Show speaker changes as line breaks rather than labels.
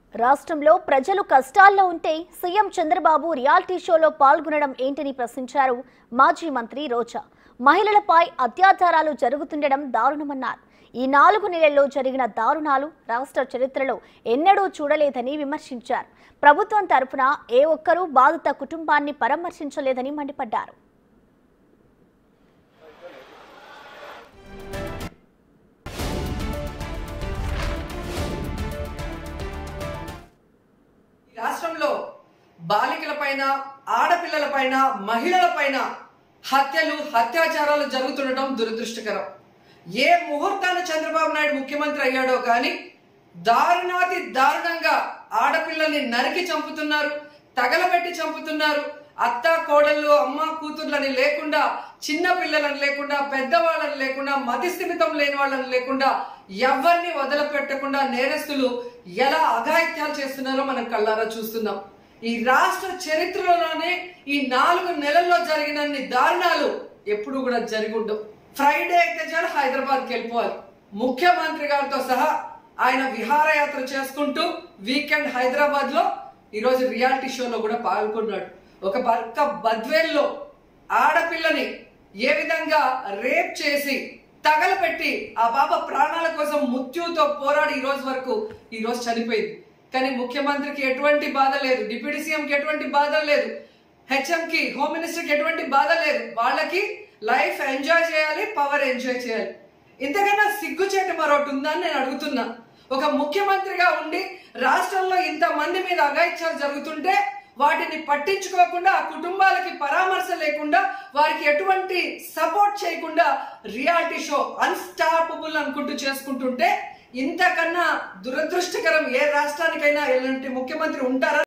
రాష్ట్రంలో ప్రజలు కష్టాల్లో ఉంటే సీఎం చంద్రబాబు రియాలిటీ షోలో పాల్గొనడం ఏంటని ప్రశ్నించారు మాజీ మంత్రి రోజా మహిళలపై అత్యాచారాలు జరుగుతుండడం దారుణమన్నారు ఈ నాలుగు నెలల్లో జరిగిన దారుణాలు రాష్ట్ర చరిత్రలో ఎన్నడూ చూడలేదని విమర్శించారు ప్రభుత్వం తరఫున ఏ ఒక్కరూ బాధిత కుటుంబాన్ని పరామర్శించలేదని మండిపడ్డారు
ఈ రాష్ట్రంలో బాలికలపైన ఆడపిల్లలపైన మహిళలపైన హత్యలు అత్యాచారాలు జరుగుతుండటం దురదృష్టకరం ఏ ముహూర్తాన చంద్రబాబు నాయుడు ముఖ్యమంత్రి అయ్యాడో కానీ దారుణాతి దారుణంగా ఆడపిల్లల్ని నరికి చంపుతున్నారు తగలబెట్టి చంపుతున్నారు అత్త కోడళ్ళు అమ్మ కూతుర్లని లేకుండా చిన్న పిల్లలను లేకుండా పెద్దవాళ్ళని లేకుండా మతి స్థిమితం లేని వాళ్ళని లేకుండా ఎవరిని వదిలిపెట్టకుండా నేరస్తులు ఎలా అఘాయిత్యాలు చేస్తున్నారో మనం కళ్ళారా చూస్తున్నాం ఈ రాష్ట్ర చరిత్రలోనే ఈ నాలుగు నెలల్లో జరిగినన్ని దారుణాలు ఎప్పుడు కూడా జరిగి ఉండవు ఫ్రైడే అయితే చాలు హైదరాబాద్కి వెళ్ళిపోవాలి ముఖ్యమంత్రి గారితో సహా ఆయన విహారయాత్ర చేసుకుంటూ వీకెండ్ హైదరాబాద్ లో ఈరోజు రియాలిటీ షోలో కూడా పాల్గొన్నాడు ఒక పక్క బద్వేల్లో ఆడపిల్లని ఏ విధంగా రేప్ చేసి తగలపెట్టి ఆ పాప ప్రాణాల కోసం మృత్యుతో పోరాడి ఈ రోజు వరకు ఈ రోజు చనిపోయింది కానీ ముఖ్యమంత్రికి ఎటువంటి బాధ లేదు డిప్యూటీ సీఎంకి ఎటువంటి బాధ లేదు హెచ్ఎం కి హోమ్ మినిస్టర్ కి ఎటువంటి బాధ లేదు వాళ్ళకి లైఫ్ ఎంజాయ్ చేయాలి పవర్ ఎంజాయ్ చేయాలి ఇంతకన్నా సిగ్గుచేట మరొకటి ఉందా అని నేను అడుగుతున్నా ఒక ముఖ్యమంత్రిగా ఉండి రాష్ట్రంలో ఇంత మంది మీద అఘాయిత్యాలు జరుగుతుంటే వాటిని పట్టించుకోకుండా ఆ కుటుంబాలకి పరామర్శ లేకుండా వారికి ఎటువంటి సపోర్ట్ చేయకుండా రియాలిటీ షో అన్స్టాపబుల్ అనుకుంటూ చేసుకుంటుంటే ఇంతకన్నా దురదృష్టకరం ఏ రాష్ట్రానికైనా ఎలాంటి ముఖ్యమంత్రి ఉంటారా